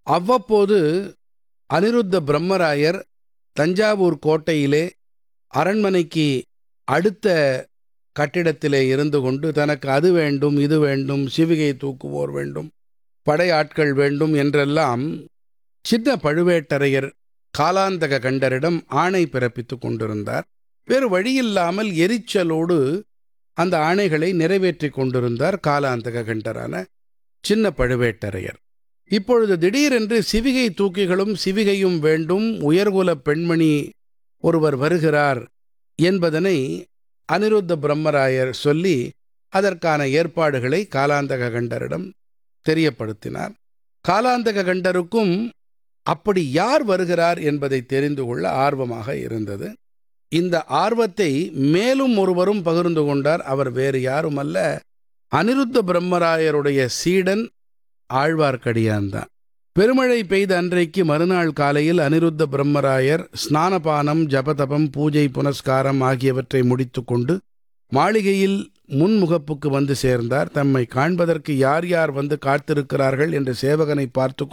அவ்வப்போது அனிருத்த பிரம்மராயர் தஞ்சாவூர் கோட்டையிலே அரண்மனைக்கு அடுத்த கட்டிடத்திலே இருந்து கொண்டு தனக்கு அது வேண்டும் இது வேண்டும் சிவிகை தூக்குவோர் வேண்டும் படையாட்கள் வேண்டும் என்றெல்லாம் சின்ன பழுவேட்டரையர் காலாந்தக கண்டரிடம் ஆணை பிறப்பித்துக் கொண்டிருந்தார் வேறு வழியில்லாமல் எரிச்சலோடு அந்த ஆணைகளை நிறைவேற்றிக் கொண்டிருந்தார் காலாந்தக கண்டரான சின்ன பழுவேட்டரையர் இப்பொழுது திடீரென்று சிவிகை தூக்கிகளும் சிவிகையும் வேண்டும் உயர்குலப் பெண்மணி ஒருவர் வருகிறார் என்பதனை அனிருத்த பிரம்மராயர் சொல்லி அதற்கான ஏற்பாடுகளை காலாந்தக கண்டரிடம் தெரியப்படுத்தினார் காலாந்தக கண்டருக்கும் அப்படி யார் வருகிறார் என்பதை தெரிந்து கொள்ள ஆர்வமாக இருந்தது இந்த ஆர்வத்தை மேலும் ஒருவரும் பகிர்ந்து கொண்டார் அவர் வேறு யாருமல்ல அனிருத்த பிரம்மராயருடைய சீடன் ஆழ்வார்க்கடியான் தான் பெருமழை பெய்த அன்றைக்கு மறுநாள் காலையில் அனிருத்த பிரம்மராயர் ஸ்நானபானம் ஜபதபம் பூஜை புனஸ்காரம் ஆகியவற்றை முடித்துக்கொண்டு மாளிகையில் முன்முகப்புக்கு வந்து சேர்ந்தார் தம்மை காண்பதற்கு யார் யார் வந்து காத்திருக்கிறார்கள் என்று சேவகனை பார்த்து